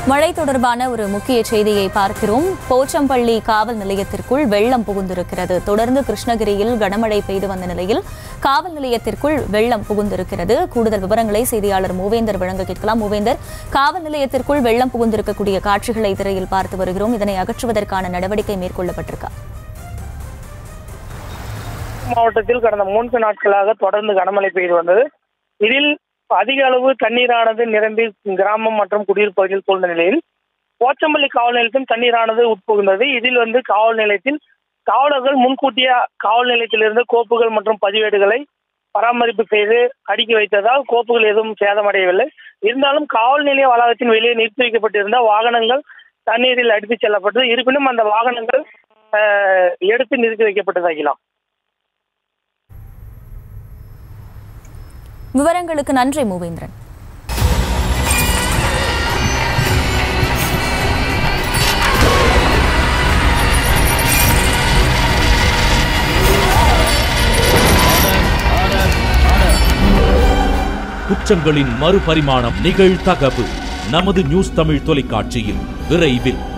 மழை தொடர்பான ஒரு முக்கிய செய்தியை பார்க்கிறோம் போச்சம்பள்ளி காவல் நிலையத்திற்குள் வெள்ளம் புகுந்திருக்கிறது தொடர்ந்து கிருஷ்ணகிரியில் கனமழை பெய்து வந்த நிலையில் காவல் நிலையத்திற்குள் வெள்ளம் புகுந்திருக்கிறது கூடுதல் விவரங்களை செய்தியாளர் மூவேந்தர் வழங்க கேட்கலாம் மூவேந்தர் காவல் நிலையத்திற்குள் வெள்ளம் புகுந்திருக்கக்கூடிய காட்சிகளை திரையில் பார்த்து வருகிறோம் இதனை அகற்றுவதற்கான நடவடிக்கை மேற்கொள்ளப்பட்டிருக்கா மாவட்டத்தில் கடந்த மூன்று நாட்களாக தொடர்ந்து கனமழை பெய்து வந்தது இதில் அதிக அளவு தண்ணீரானது நிரம்பி கிராமம் மற்றும் குடியிருப்பு பகுதியில் சூழ்ந்த நிலையில் போச்சம்பள்ளி காவல் நிலையத்தில் தண்ணீரானது உட்புகுந்தது இதில் வந்து காவல் நிலையத்தில் காவலர்கள் முன்கூட்டிய காவல் நிலையத்திலிருந்து கோப்புகள் மற்றும் பதிவேடுகளை பராமரிப்பு செய்து அடுக்கி வைத்ததால் கோப்புகள் எதுவும் சேதமடையவில்லை இருந்தாலும் காவல் நிலைய வளாகத்தின் வெளியே நிறுத்தி வைக்கப்பட்டிருந்த வாகனங்கள் தண்ணீரில் அடித்துச் செல்லப்பட்டது இருப்பினும் அந்த வாகனங்கள் அஹ், எடுத்து நிறுத்தி வைக்கப்பட்டதாகலாம் விவரங்களுக்கு நன்றி மூவேந்திரன் குற்றங்களின் மறுபரிமாணம் நிகழ்தகவு நமது நியூஸ் தமிழ் தொலைக்காட்சியில் விரைவில்